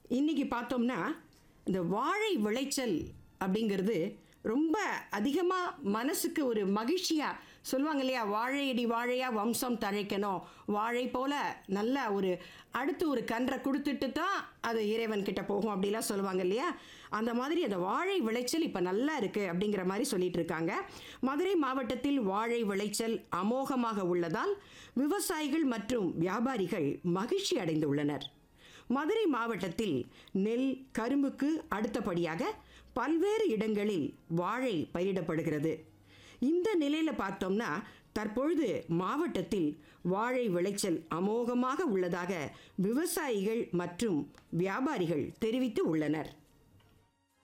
இன்னைக்கு பார்த்தோம்னா இந்த வாழை விளைச்சல் அப்படிங்கிறது ரொம்ப அதிகமாக மனசுக்கு ஒரு மகிழ்ச்சியாக சொல்லுவாங்க இல்லையா வாழையடி வாழையா வம்சம் தழைக்கணும் வாழை போல நல்ல ஒரு அடுத்து ஒரு கன்றை கொடுத்துட்டு தான் அது இறைவன் கிட்ட போகும் அப்படிலாம் சொல்லுவாங்க இல்லையா அந்த மாதிரி அந்த வாழை விளைச்சல் இப்போ நல்லா இருக்குது அப்படிங்கிற மாதிரி சொல்லிட்டு இருக்காங்க மதுரை மாவட்டத்தில் வாழை விளைச்சல் அமோகமாக உள்ளதால் விவசாயிகள் மற்றும் வியாபாரிகள் மகிழ்ச்சி அடைந்துள்ளனர் மதுரை மாவட்டத்தில் நெல் கரும்புக்கு அடுத்தபடியாக பல்வேறு இடங்களில் வாழை பயிரிடப்படுகிறது இந்த நிலையில் பார்த்தோம்னா தற்பொழுது மாவட்டத்தில் வாழை விளைச்சல் அமோகமாக உள்ளதாக விவசாயிகள் மற்றும் வியாபாரிகள் தெரிவித்து உள்ளனர்